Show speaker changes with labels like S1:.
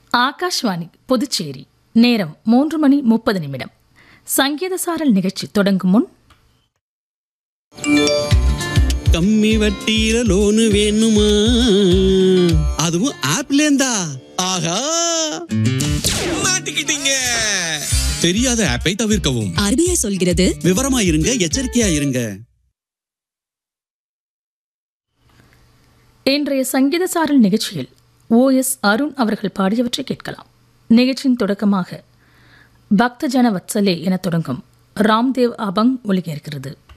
S1: ஆகாஷ்வாணி புதுச்சேரி நேரம் மூன்று மணி முப்பது நிமிடம் சங்கீத சாரல் நிகழ்ச்சி தொடங்கும் முன்
S2: கம்மி வட்டியில லோனு வேணுமா அதுவும் ஆப்ல இருந்தா ஆஹா
S3: மாட்டிக்கிட்டீங்க தெரியாத ஆப்பை தவிர்க்கவும்
S4: ஆர்பிஐ சொல்கிறது
S2: விவரமா இருங்க எச்சரிக்கையா இருங்க
S1: இன்றைய சங்கீத சாரல் நிகழ்ச்சியில் ஓ எஸ் அருண் அவர்கள் பாடியவற்றை கேட்கலாம் நிகழ்ச்சியின் தொடக்கமாக பக்த ஜன வத்சலே என தொடங்கும் ராம்தேவ் அபங் ஒலிக்க இருக்கிறது